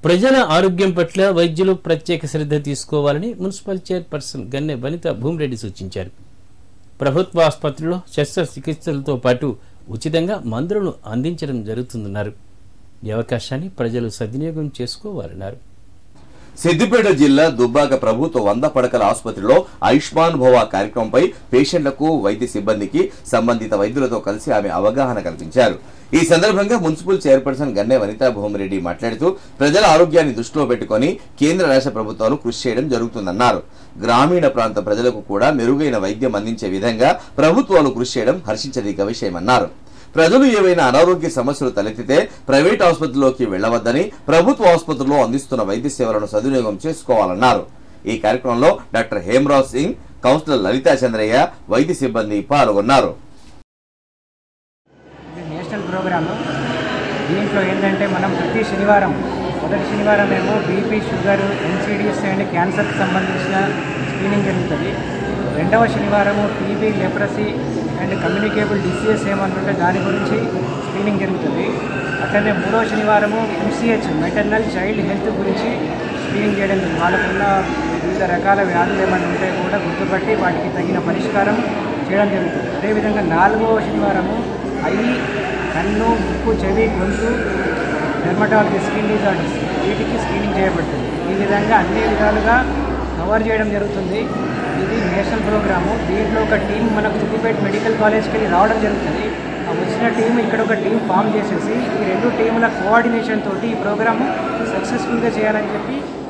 ప్రజల ఆరోగ్యం పట్ల వైద్యులు ప్రత్యేక శ్రద్ధ తీసుకోవాలని మున్సిపల్ చైర్పర్సన్ గన్నె వనిత భూమిరెడ్డి సూచించారు ప్రభుత్వ ఆసుపత్రిలో శస్త్రచికిత్సలతో పాటు ఉచితంగా మందులను అందించడం జరుగుతుందన్నారు ఈ అవకాశాన్ని ప్రజలు సద్వినియోగం చేసుకోవాలన్నారు సిద్దిపేట జిల్లా దుబ్బాక ప్రభుత్వ వంద పడకల ఆసుపత్రిలో ఆయుష్మాన్ భవ కార్యక్రమంపై పేషెంట్లకు వైద్య సిబ్బందికి సంబంధిత వైద్యులతో కలిసి ఆమె అవగాహన కల్పించారు ఈ సందర్భంగా మున్సిపల్ చైర్పర్సన్ గన్నె వనితా భూమిరెడ్డి మాట్లాడుతూ ప్రజల ఆరోగ్యాన్ని దృష్టిలో పెట్టుకుని కేంద్ర రాష్ట్ర ప్రభుత్వాలు కృషి చేయడం జరుగుతుందన్నారు గ్రామీణ ప్రాంత ప్రజలకు కూడా మెరుగైన వైద్యం అందించే విధంగా ప్రభుత్వాలు కృషి చేయడం హర్షించదగ్గ విషయమన్నారు ప్రజలు ఏవైనా అనారోగ్య సమస్యలు తలెత్తితే ప్రైవేట్ ఆసుపత్రిలోకి వెళ్లవద్దని ప్రభుత్వ ఆసుపత్రుల్లో అందిస్తున్న వైద్య సేవలను సద్వినియోగం చేసుకోవాలన్నారు ఈ కార్యక్రమంలో డాక్టర్ హేమరాజ్ సింగ్ కౌన్సిలర్ లలితా చంద్రయ్య వైద్య సిబ్బంది పాల్గొన్నారు ఇది నేషనల్ ప్రోగ్రాము దీంట్లో ఏంటంటే మనం ప్రతి శనివారం మొదటి శనివారం ఏమో బీపీ షుగర్ ఎన్సీడీఎస్ అండ్ క్యాన్సర్కి సంబంధించిన స్క్రీనింగ్ జరుగుతుంది రెండవ శనివారము TB leprosy and communicable diseases ఏమన్నా ఉంటే దాని గురించి స్క్రీనింగ్ జరుగుతుంది అట్లనే మూడవ శనివారము ఎంసీహెచ్ మెటర్నల్ చైల్డ్ హెల్త్ గురించి స్క్రీనింగ్ చేయడం జరుగుతుంది వాళ్ళకున్న వివిధ రకాల వ్యాధులు ఏమైనా ఉంటే కూడా గుర్తుపట్టి వాటికి తగిన పరిష్కారం చేయడం జరుగుతుంది అదేవిధంగా నాలుగవ శనివారము ఐ కన్ను ముక్కు చెవి గొంతు డెర్మటాలజీ స్కిన్ డిజార్డర్స్ వీటికి స్క్రీనింగ్ చేయబడుతుంది ఈ విధంగా అన్ని విధాలుగా కవర్ చేయడం జరుగుతుంది ఇది నేషనల్ ప్రోగ్రాము దీంట్లో ఒక టీం మనకు సిద్దిపేట మెడికల్ కాలేజ్కి వెళ్ళి రావడం జరుగుతుంది ఆ వచ్చిన టీం ఇక్కడ ఒక టీం ఫామ్ చేసేసి ఈ రెండు టీముల కోఆర్డినేషన్ తోటి ఈ ప్రోగ్రాము సక్సెస్ఫుల్గా చేయాలని చెప్పి